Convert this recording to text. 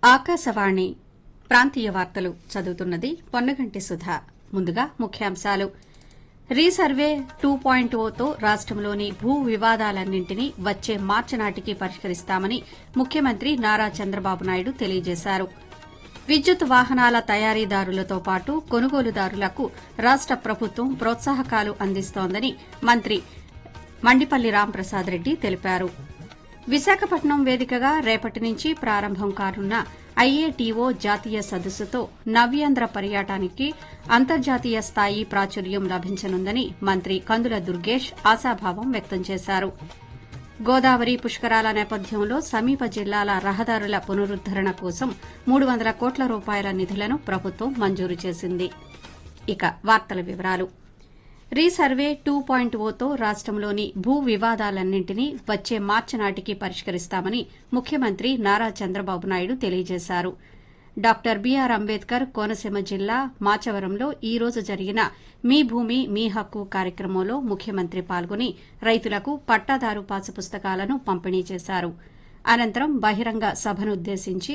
ఆకాశవాణి ప్రాంతీయ వార్తలు చదువుతున్నది పొన్నగంటి సుధా ముందుగా ముఖ్యాంశాలు రీసర్వే టూ పాయింట్ ఓతో రాష్టంలోని భూ వివాదాలన్నింటినీ వచ్చే మార్చి నాటికి పరిష్కరిస్తామని ముఖ్యమంత్రి నారా చంద్రబాబు నాయుడు తెలియజేశారు విద్యుత్ వాహనాల తయారీదారులతో పాటు కొనుగోలుదారులకు రాష్ట ప్రభుత్వం ప్రోత్సాహకాలు అందిస్తోందని మంత్రి మండిపల్లి రాంప్రసాద్ రెడ్డి తెలిపారు విశాఖపట్నం వేదికగా రేపటి నుంచి ప్రారంభం కానున్న ఐఏటీఓ జాతీయ సదస్సుతో నవ్యాంధ్ర పర్యాటానికి అంతర్జాతీయ స్థాయి ప్రాచుర్యం లభించనుందని మంత్రి కందుల దుర్గేష్ ఆశాభావం వ్యక్తం చేశారు గోదావరి పుష్కరాల నేపథ్యంలో సమీప జిల్లాల రహదారుల పునరుద్దరణ కోసం మూడు వందల కోట్ల రూపాయల నిధులను ప్రభుత్వం మంజూరు చేసింది ఇక వార్తల వివరాలు రీసర్వే టూ పాయింట్ ఓతో రాష్టంలోని భూ వివాదాలన్నింటినీ వచ్చే మార్చి నాటికి పరిష్కరిస్తామని ముఖ్యమంత్రి నారా చంద్రబాబు నాయుడు తెలియజేశారు డాక్టర్ బీఆర్ అంబేద్కర్ కోనసీమ జిల్లా మాచవరంలో ఈ రోజు జరిగిన మీ భూమి మీ హక్కు కార్యక్రమంలో ముఖ్యమంత్రి పాల్గొని రైతులకు పట్టాదారు పాసు పుస్తకాలను పంపిణీ చేశారు అనంతరం బహిరంగ సభనుద్దేశించి